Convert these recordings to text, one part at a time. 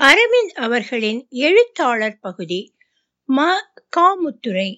அரவிந்த் அவர்களின் எழுத்தாளர் பகுதி ம காமுத்துரை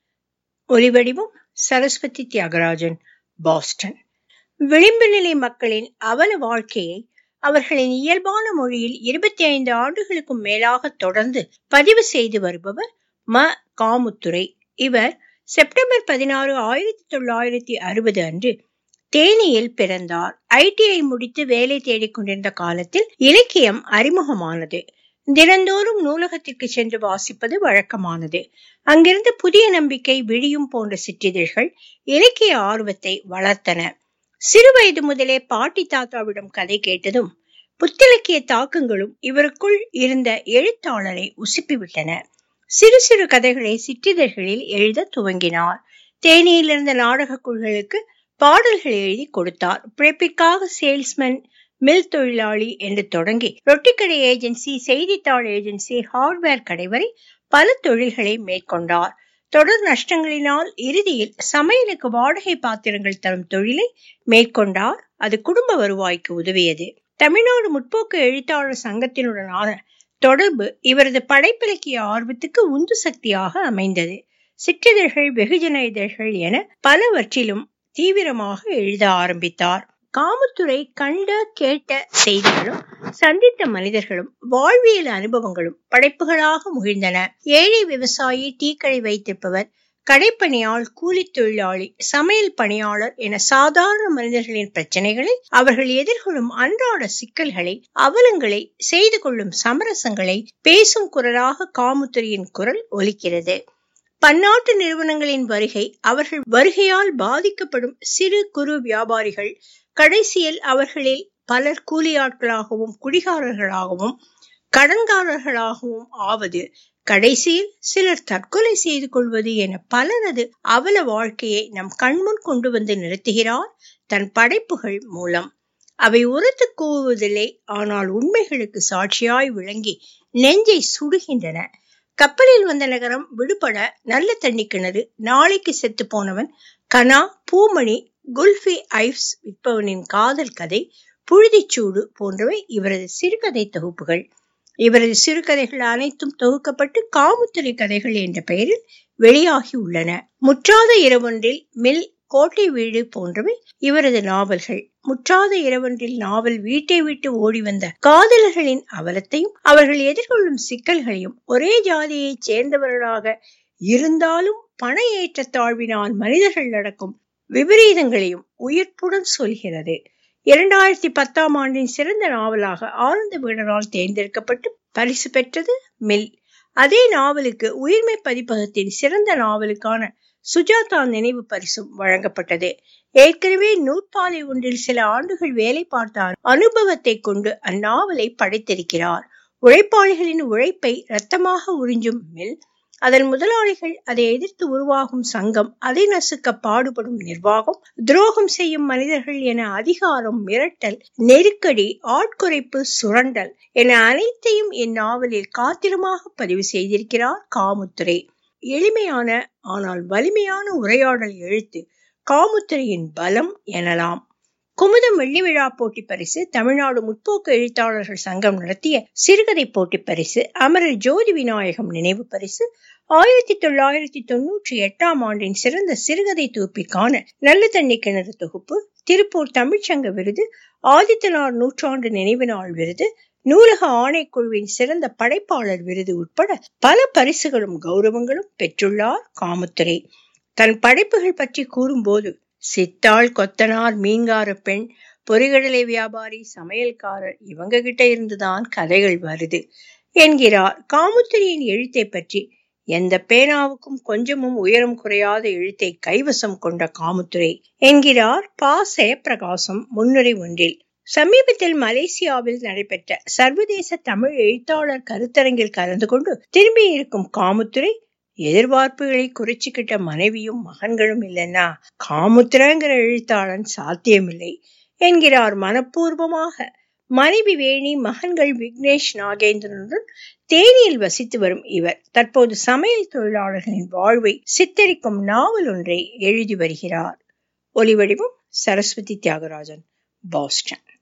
ஒலிவடிவம் சரஸ்வதி தியாகராஜன் பாஸ்டன் விளிம்பு நிலை மக்களின் அவல வாழ்க்கையை அவர்களின் இயல்பான மொழியில் இருபத்தி ஐந்து ஆண்டுகளுக்கும் மேலாக தொடர்ந்து பதிவு செய்து வருபவர் ம காமுத்துரை இவர் செப்டம்பர் பதினாறு ஆயிரத்தி தொள்ளாயிரத்தி அறுபது அன்று தேனியில் பிறந்தார் ஐடிஐ முடித்து வேலை தேடிக் கொண்டிருந்த காலத்தில் இலக்கியம் அறிமுகமானது தினந்தோறும் நூலகத்திற்கு சென்று வாசிப்பது வழக்கமானது அங்கிருந்து புதிய நம்பிக்கை விழியும் போன்ற சிற்றிதழ்கள் இலக்கிய ஆர்வத்தை வளர்த்தன சிறுவயது முதலே பாட்டி தாத்தாவிடம் கதை கேட்டதும் புத்திலக்கிய தாக்கங்களும் இவருக்குள் இருந்த எழுத்தாளரை உசுப்பிவிட்டன சிறு சிறு கதைகளை சிற்றிதழ்களில் எழுத துவங்கினார் தேனியில் இருந்த நாடக குழுக்களுக்கு பாடல்கள் எழுதி கொடுத்தார் பிழைப்பிற்காக சேல்ஸ்மேன் மில் தொழிலாளி என்று தொடங்கி ரொட்டிக்கடை ஏஜென்சி செய்தித்தாள் ஏஜென்சி ஹார்ட்வேர் கடை வரை பல தொழில்களை மேற்கொண்டார் தொடர் நஷ்டங்களினால் இறுதியில் சமையலுக்கு வாடகை பாத்திரங்கள் தரும் தொழிலை மேற்கொண்டார் அது குடும்ப வருவாய்க்கு உதவியது தமிழ்நாடு முற்போக்கு எழுத்தாளர் சங்கத்தினுடனான தொடர்பு இவரது படைப்பிலக்கிய ஆர்வத்துக்கு உந்து சக்தியாக அமைந்தது சிற்றிதழ்கள் வெகுஜன இதழ்கள் என பலவற்றிலும் தீவிரமாக எழுத ஆரம்பித்தார் காமத்துறை கண்ட கேட்ட செய்திகளும் சந்தித்த மனிதர்களும் வாழ்வியல் அனுபவங்களும் படைப்புகளாக முகிழ்ந்தன ஏழை விவசாயி டீக்கடை வைத்திருப்பவர் கடைப்பணியாள் கூலி தொழிலாளி சமையல் பணியாளர் என சாதாரண மனிதர்களின் பிரச்சனைகளை அவர்கள் எதிர்கொள்ளும் அன்றாட சிக்கல்களை அவலங்களை செய்து கொள்ளும் சமரசங்களை பேசும் குரலாக காமுத்துறையின் குரல் ஒலிக்கிறது பன்னாட்டு நிறுவனங்களின் வருகை அவர்கள் வருகையால் பாதிக்கப்படும் சிறு குறு வியாபாரிகள் கடைசியில் அவர்களில் பலர் கூலியாட்களாகவும் குடிகாரர்களாகவும் கடன்காரர்களாகவும் ஆவது கடைசியில் சிலர் தற்கொலை செய்து கொள்வது என பலரது அவல வாழ்க்கையை நம் கண்முன் கொண்டு வந்து நிறுத்துகிறார் தன் படைப்புகள் மூலம் அவை உரத்து கூவுவதில்லை ஆனால் உண்மைகளுக்கு சாட்சியாய் விளங்கி நெஞ்சை சுடுகின்றன கப்பலில் வந்த நகரம் விடுபட நல்ல தண்ணி கிணறு நாளைக்கு செத்து போனவன் கனா பூமணி குல்ஃபி ஐப்ஸ் விற்பவனின் காதல் கதை புழுதிச்சூடு போன்றவை இவரது சிறுகதை தொகுப்புகள் இவரது சிறுகதைகள் அனைத்தும் தொகுக்கப்பட்டு காமுத்திரை கதைகள் என்ற பெயரில் வெளியாகி உள்ளன முற்றாத இரவொன்றில் மில் கோட்டை வீடு போன்றவை இவரது நாவல்கள் முற்றாத இரவொன்றில் நாவல் வீட்டை விட்டு ஓடி வந்த காதலர்களின் அவலத்தையும் அவர்கள் எதிர்கொள்ளும் சிக்கல்களையும் ஒரே ஜாதியைச் சேர்ந்தவர்களாக இருந்தாலும் பண ஏற்றத்தாழ்வினால் மனிதர்கள் நடக்கும் விபரீதங்களையும் உயிர்ப்புடன் சொல்கிறது இரண்டாயிரத்தி பத்தாம் ஆண்டின் சிறந்த நாவலாக ஆனந்த வீடரால் தேர்ந்தெடுக்கப்பட்டு பரிசு பெற்றது மில் அதே நாவலுக்கு உயிர்மை பதிப்பகத்தின் சிறந்த நாவலுக்கான சுஜாதா நினைவு பரிசும் வழங்கப்பட்டது ஏற்கனவே நூற்பாலை ஒன்றில் சில ஆண்டுகள் வேலை பார்த்த அனுபவத்தை கொண்டு அந்நாவலை படைத்திருக்கிறார் உழைப்பாளிகளின் உழைப்பை ரத்தமாக உறிஞ்சும் மில் அதன் முதலாளிகள் அதை எதிர்த்து உருவாகும் சங்கம் அதை நசுக்க பாடுபடும் நிர்வாகம் துரோகம் செய்யும் மனிதர்கள் என அதிகாரம் மிரட்டல் நெருக்கடி ஆட்குறைப்பு சுரண்டல் என அனைத்தையும் இந்நாவலில் காத்திரமாக பதிவு செய்திருக்கிறார் காமுத்துரை எளிமையான ஆனால் வலிமையான உரையாடல் எழுத்து காமுத்துறையின் பலம் எனலாம் குமுதம் வெள்ளி விழா போட்டி பரிசு தமிழ்நாடு முற்போக்கு எழுத்தாளர்கள் சங்கம் நடத்திய சிறுகதை போட்டி பரிசு அமரர் ஜோதி விநாயகம் நினைவு பரிசு ஆயிரத்தி தொள்ளாயிரத்தி தொன்னூற்றி எட்டாம் ஆண்டின் சிறந்த சிறுகதை தொகுப்பிற்கான நல்ல தண்ணி கிணறு தொகுப்பு திருப்பூர் தமிழ்ச்சங்க விருது ஆதித்தனார் நூற்றாண்டு நினைவு நாள் விருது நூலக ஆணைக்குழுவின் சிறந்த படைப்பாளர் விருது உட்பட பல பரிசுகளும் கௌரவங்களும் பெற்றுள்ளார் காமுத்துரை தன் படைப்புகள் பற்றி கூறும்போது சித்தாள் கொத்தனார் மீன்கார பெண் பொறிகடலை வியாபாரி சமையல்காரர் இவங்க கிட்ட இருந்துதான் கதைகள் வருது என்கிறார் காமுத்திரியின் எழுத்தை பற்றி எந்த பேனாவுக்கும் கொஞ்சமும் உயரம் குறையாத எழுத்தை கைவசம் கொண்ட காமுத்துரை என்கிறார் பா பிரகாசம் முன்னுரை ஒன்றில் சமீபத்தில் மலேசியாவில் நடைபெற்ற சர்வதேச தமிழ் எழுத்தாளர் கருத்தரங்கில் கலந்து கொண்டு திரும்பி இருக்கும் காமுத்துரை எதிர்பார்ப்புகளை குறிச்சுக்கிட்ட மனைவியும் மகன்களும் இல்லைன்னா காமுத்திரங்கிற எழுத்தாளன் சாத்தியமில்லை என்கிறார் மனப்பூர்வமாக மனைவி வேணி மகன்கள் விக்னேஷ் நாகேந்திரனுடன் தேனியில் வசித்து வரும் இவர் தற்போது சமையல் தொழிலாளர்களின் வாழ்வை சித்தரிக்கும் நாவல் ஒன்றை எழுதி வருகிறார் ஒலிவடிவம் சரஸ்வதி தியாகராஜன் பாஸ்டன்